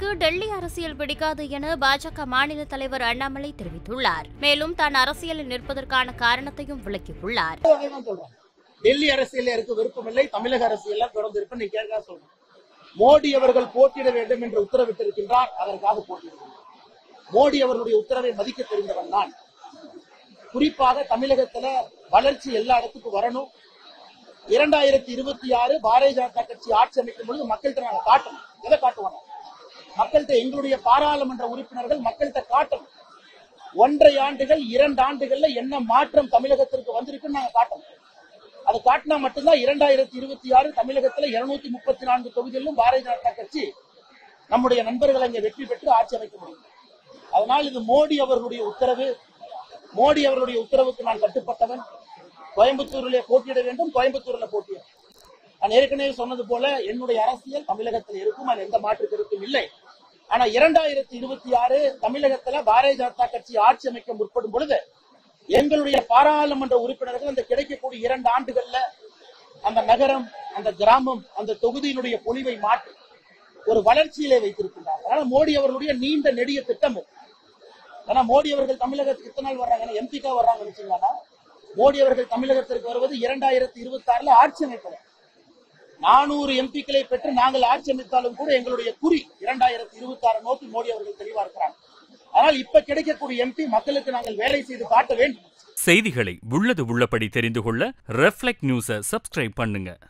தனக்கு டெல்லி அரசியல் பிடிக்காது என பாஜக மாநில தலைவர் அண்ணாமலை தெரிவித்துள்ளார் மேலும் தான் அரசியலில் நிற்பதற்கான காரணத்தையும் விளக்கியுள்ளார் அதைதான் சொல்றேன் டெல்லி அரசியல் இருக்க விருப்பமில்லை தமிழக அரசியல் தொடர்ந்து இருப்பேன் நீ கேட்க சொல்றேன் மோடி அவர்கள் போட்டியிட வேண்டும் என்று உத்தரவிட்டிருக்கின்றார் அதற்காக போட்டியிடுகிறேன் மோடி அவர்களுடைய உத்தரவை மதிக்க தெரிந்தவன் நான் குறிப்பாக தமிழகத்துல வளர்ச்சி எல்லா இடத்துக்கும் வரணும் இரண்டாயிரத்தி இருபத்தி ஆறு பாரதிய ஜனதா கட்சி ஆட்சி அமைக்கும் பொழுது மக்கள்கிட்ட நாங்க காட்டணும் எதை காட்டுவாங்க மக்கள்கிட்ட எங்களுடைய பாராளுமன்ற உறுப்பினர்கள் மக்கள்கிட்ட காட்டணும் ஒன்றரை ஆண்டுகள் இரண்டு ஆண்டுகள்ல என்ன மாற்றம் தமிழகத்திற்கு வந்திருக்குன்னு நாங்க காட்டணும் அது காட்டினா மட்டும்தான் இரண்டாயிரத்தி இருபத்தி ஆறு தமிழகத்துல இருநூத்தி முப்பத்தி நான்கு தொகுதிகளிலும் பாரதிய ஜனதா கட்சி நம்முடைய நண்பர்கள் அங்கே வெற்றி பெற்று ஆட்சி அமைக்க முடியும் அதனால் இது மோடி அவர்களுடைய உத்தரவு மோடி அவர்களுடைய உத்தரவுக்கு நான் கட்டுப்பட்டவன் கோயம்புத்தூரிலே போட்டியிட வேண்டும் கோயம்புத்தூர்ல போட்டியிட நான் ஏற்கனவே சொன்னது போல என்னுடைய அரசியல் தமிழகத்தில் இருக்கும் அது எந்த மாற்று கருத்தும் இல்லை ஆனா இரண்டாயிரத்தி இருபத்தி ஆறு தமிழகத்துல பாரதிய ஜனதா கட்சி ஆட்சி அமைக்க முற்படும் பொழுது எங்களுடைய பாராளுமன்ற உறுப்பினர்கள் அந்த கிடைக்கக்கூடிய இரண்டு ஆண்டுகள்ல அந்த நகரம் அந்த கிராமம் அந்த தொகுதியினுடைய பொலிவை மாற்றி ஒரு வளர்ச்சியிலே வைத்திருக்கின்றார் அதனால மோடி அவர்களுடைய நீண்ட நெடிய திட்டம் இது. ஆனா மோடி அவர்கள் தமிழகத்துக்கு எத்தனை நாள் வர்றாங்க எம்பிக்கா வர்றாங்கன்னு வச்சுங்களா மோடி அவர்கள் தமிழகத்திற்கு வருவது இரண்டாயிரத்தி இருபத்தி ஆறுல ஆட்சி அமைப்பது நானூறு எம்பிக்களை பெற்று நாங்கள் ஆட்சி அமைத்தாலும் கூட எங்களுடைய குறி இரண்டாயிரத்தி இருபத்தி ஆறு நோக்கி மோடி அவர்கள் தெளிவா இருக்கிறாங்க ஆனால் இப்ப கிடைக்கக்கூடிய எம்பி மக்களுக்கு நாங்கள் வேலை செய்து காட்ட வேண்டும் செய்திகளை உள்ளது உள்ளபடி தெரிந்து கொள்ள ரெஃப்ளெக்ட் நியூஸை சப்ஸ்கிரைப் பண்ணுங்க